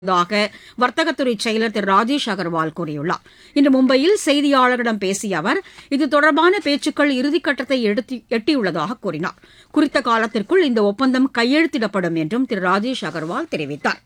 உள்ளதாக வர்த்தகத்துறை செயலர் திரு ராஜேஷ் அகர்வால் கூறியுள்ளார் இன்று மும்பையில் செய்தியாளர்களிடம் பேசிய அவர் இது தொடர்பான பேச்சுக்கள் இறுதிக்கட்டத்தை எடுத்தி- எட்டியுள்ளதாக கூறினார் குறித்த காலத்திற்குள் இந்த ஒப்பந்தம் கையெழுத்திடப்படும் என்றும் திரு ராஜேஷ் அகர்வால் தெரிவித்தார்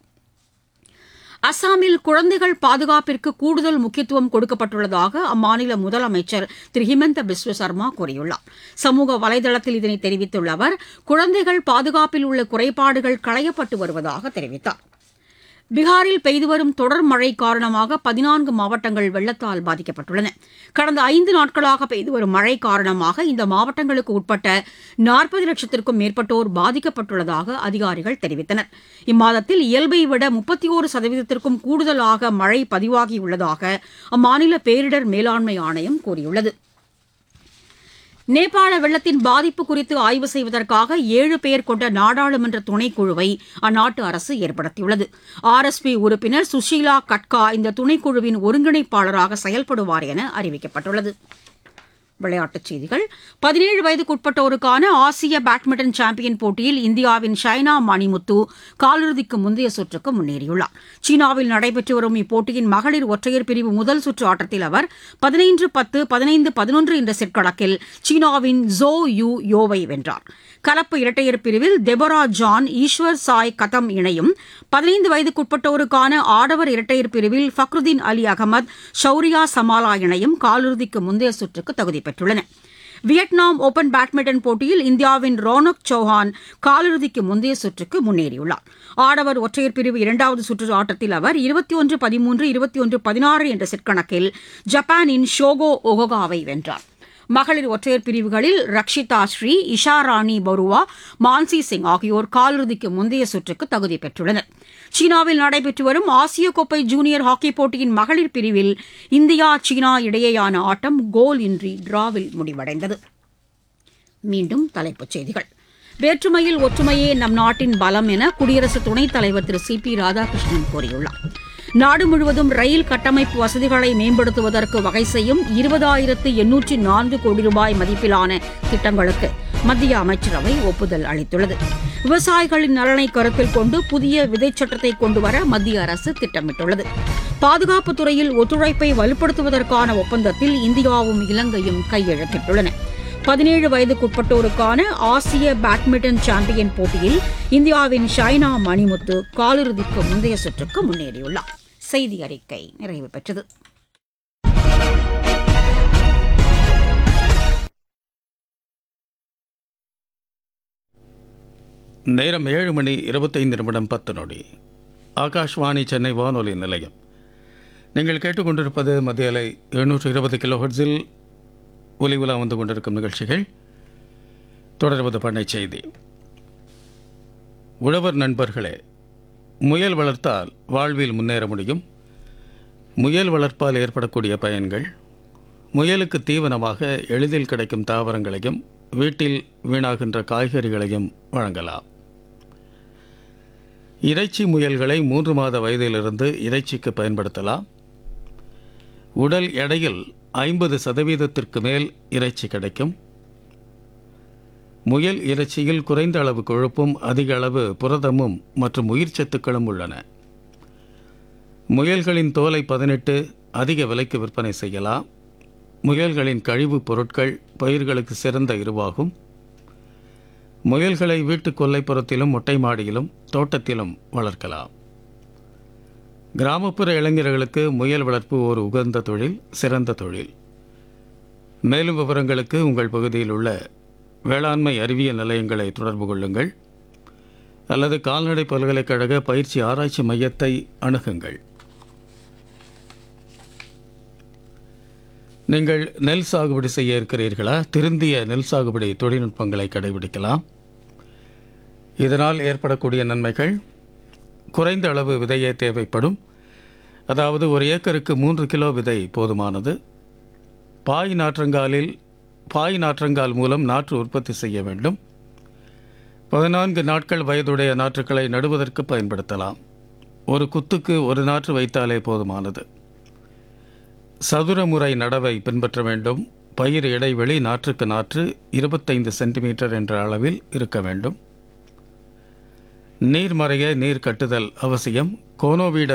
அசாமில் குழந்தைகள் பாதுகாப்பிற்கு கூடுதல் முக்கியத்துவம் கொடுக்கப்பட்டுள்ளதாக அம்மாநில முதலமைச்சர் திரு ஹிமந்த பிஸ்வ சர்மா கூறியுள்ளார் சமூக வலைதளத்தில் இதனை தெரிவித்துள்ள அவர் குழந்தைகள் பாதுகாப்பில் உள்ள குறைபாடுகள் களையப்பட்டு வருவதாக தெரிவித்தார் பீகாரில் பெய்து வரும் தொடர் மழை காரணமாக பதினான்கு மாவட்டங்கள் வெள்ளத்தால் பாதிக்கப்பட்டுள்ளன கடந்த ஐந்து நாட்களாக பெய்து வரும் மழை காரணமாக இந்த மாவட்டங்களுக்கு உட்பட்ட நாற்பது லட்சத்திற்கும் மேற்பட்டோர் பாதிக்கப்பட்டுள்ளதாக அதிகாரிகள் தெரிவித்தனர் இம்மாதத்தில் இயல்பை விட முப்பத்தி ஒரு சதவீதத்திற்கும் கூடுதலாக மழை பதிவாகியுள்ளதாக அம்மாநில பேரிடர் மேலாண்மை ஆணையம் கூறியுள்ளது நேபாள வெள்ளத்தின் பாதிப்பு குறித்து ஆய்வு செய்வதற்காக ஏழு பேர் கொண்ட நாடாளுமன்ற துணைக்குழுவை அந்நாட்டு அரசு ஏற்படுத்தியுள்ளது ஆர்எஸ்பி உறுப்பினர் சுஷீலா கட்கா இந்த துணைக்குழுவின் ஒருங்கிணைப்பாளராக செயல்படுவார் என அறிவிக்கப்பட்டுள்ளது விளையாட்டுச் செய்திகள் பதினேழு வயதுக்குட்பட்டோருக்கான ஆசிய பேட்மிண்டன் சாம்பியன் போட்டியில் இந்தியாவின் ஷைனா மணிமுத்து காலிறுதிக்கு முந்தைய சுற்றுக்கு முன்னேறியுள்ளார் சீனாவில் நடைபெற்று வரும் இப்போட்டியின் மகளிர் ஒற்றையர் பிரிவு முதல் சுற்று ஆட்டத்தில் அவர் பதினைந்து பத்து பதினைந்து பதினொன்று என்ற செட் கணக்கில் சீனாவின் ஜோ யூ யோவை வென்றார் கலப்பு இரட்டையர் பிரிவில் டெபரா ஜான் ஈஸ்வர் சாய் கதம் இணையும் பதினைந்து வயதுக்குட்பட்டோருக்கான ஆடவர் இரட்டையர் பிரிவில் ஃபக்ருதீன் அலி அகமது ஷௌரியா சமாலா இணையும் காலிறுதிக்கு முந்தைய சுற்றுக்கு தகுதி பெற்றுள்ளன வியட்நாம் ஓபன் பேட்மிண்டன் போட்டியில் இந்தியாவின் ரோனக் சௌஹான் காலிறுதிக்கு முந்தைய சுற்றுக்கு முன்னேறியுள்ளார் ஆடவர் ஒற்றையர் பிரிவு இரண்டாவது சுற்று ஆட்டத்தில் அவர் இருபத்தி ஒன்று பதிமூன்று இருபத்தி ஒன்று பதினாறு என்ற செட் கணக்கில் ஜப்பானின் ஷோகோ ஒகோகாவை வென்றார் மகளிர் ஒற்றையர் பிரிவுகளில் ரக்ஷிதா ஸ்ரீ இஷா ராணி பருவா மான்சி சிங் ஆகியோர் காலிறுதிக்கு முந்தைய சுற்றுக்கு தகுதி பெற்றுள்ளனர் சீனாவில் நடைபெற்று வரும் ஆசிய கோப்பை ஜூனியர் ஹாக்கி போட்டியின் மகளிர் பிரிவில் இந்தியா சீனா இடையேயான ஆட்டம் கோல் இன்றி டிராவில் முடிவடைந்தது மீண்டும் தலைப்புச் செய்திகள் வேற்றுமையில் ஒற்றுமையே நம் நாட்டின் பலம் என குடியரசு துணைத் தலைவர் திரு சி பி ராதாகிருஷ்ணன் கூறியுள்ளார் நாடு முழுவதும் ரயில் கட்டமைப்பு வசதிகளை மேம்படுத்துவதற்கு வகை செய்யும் இருபதாயிரத்து எண்ணூற்றி நான்கு கோடி ரூபாய் மதிப்பிலான திட்டங்களுக்கு மத்திய அமைச்சரவை ஒப்புதல் அளித்துள்ளது விவசாயிகளின் நலனை கருத்தில் கொண்டு புதிய விதைச் சட்டத்தை கொண்டுவர மத்திய அரசு திட்டமிட்டுள்ளது பாதுகாப்புத் துறையில் ஒத்துழைப்பை வலுப்படுத்துவதற்கான ஒப்பந்தத்தில் இந்தியாவும் இலங்கையும் கையெழுத்திட்டுள்ளன பதினேழு வயதுக்குட்பட்டோருக்கான ஆசிய பேட்மிண்டன் சாம்பியன் போட்டியில் இந்தியாவின் ஷைனா மணிமுத்து காலிறுதிக்கு முந்தைய சுற்றுக்கு முன்னேறியுள்ளார் செய்தி அறிக்கை நிறைவு பெற்றது நேரம் ஏழு மணி இருபத்தைந்து நிமிடம் பத்து நொடி ஆகாஷ்வாணி சென்னை வானொலி நிலையம் நீங்கள் கேட்டுக்கொண்டிருப்பது மத்திய அலை எழுநூற்று இருபது கிலோ ஹெர்ட்ஸில் ஒலி உலா வந்து கொண்டிருக்கும் நிகழ்ச்சிகள் தொடர்வது பண்ணை செய்தி உழவர் நண்பர்களே முயல் வளர்த்தால் வாழ்வில் முன்னேற முடியும் முயல் வளர்ப்பால் ஏற்படக்கூடிய பயன்கள் முயலுக்கு தீவனமாக எளிதில் கிடைக்கும் தாவரங்களையும் வீட்டில் வீணாகின்ற காய்கறிகளையும் வழங்கலாம் இறைச்சி முயல்களை மூன்று மாத வயதிலிருந்து இறைச்சிக்கு பயன்படுத்தலாம் உடல் எடையில் ஐம்பது சதவீதத்திற்கு மேல் இறைச்சி கிடைக்கும் முயல் இறைச்சியில் குறைந்த அளவு கொழுப்பும் அதிக அளவு புரதமும் மற்றும் உயிர் சத்துக்களும் உள்ளன முயல்களின் தோலை பதினெட்டு அதிக விலைக்கு விற்பனை செய்யலாம் முயல்களின் கழிவுப் பொருட்கள் பயிர்களுக்கு சிறந்த இருவாகும் முயல்களை வீட்டு கொல்லைப்புறத்திலும் மொட்டை மாடியிலும் தோட்டத்திலும் வளர்க்கலாம் கிராமப்புற இளைஞர்களுக்கு முயல் வளர்ப்பு ஒரு உகந்த தொழில் சிறந்த தொழில் மேலும் விவரங்களுக்கு உங்கள் பகுதியில் உள்ள வேளாண்மை அறிவியல் நிலையங்களை தொடர்பு கொள்ளுங்கள் அல்லது கால்நடை பல்கலைக்கழக பயிற்சி ஆராய்ச்சி மையத்தை அணுகுங்கள் நீங்கள் நெல் சாகுபடி செய்ய இருக்கிறீர்களா திருந்திய நெல் சாகுபடி தொழில்நுட்பங்களை கடைபிடிக்கலாம் இதனால் ஏற்படக்கூடிய நன்மைகள் குறைந்த அளவு விதையே தேவைப்படும் அதாவது ஒரு ஏக்கருக்கு மூன்று கிலோ விதை போதுமானது பாய் நாற்றங்காலில் பாய் நாற்றங்கால் மூலம் நாற்று உற்பத்தி செய்ய வேண்டும் பதினான்கு நாட்கள் வயதுடைய நாற்றுக்களை நடுவதற்கு பயன்படுத்தலாம் ஒரு குத்துக்கு ஒரு நாற்று வைத்தாலே போதுமானது சதுர முறை நடவை பின்பற்ற வேண்டும் பயிர் இடைவெளி நாற்றுக்கு நாற்று இருபத்தைந்து சென்டிமீட்டர் என்ற அளவில் இருக்க வேண்டும் நீர் மறைய நீர் கட்டுதல் அவசியம் கோனோவீடர்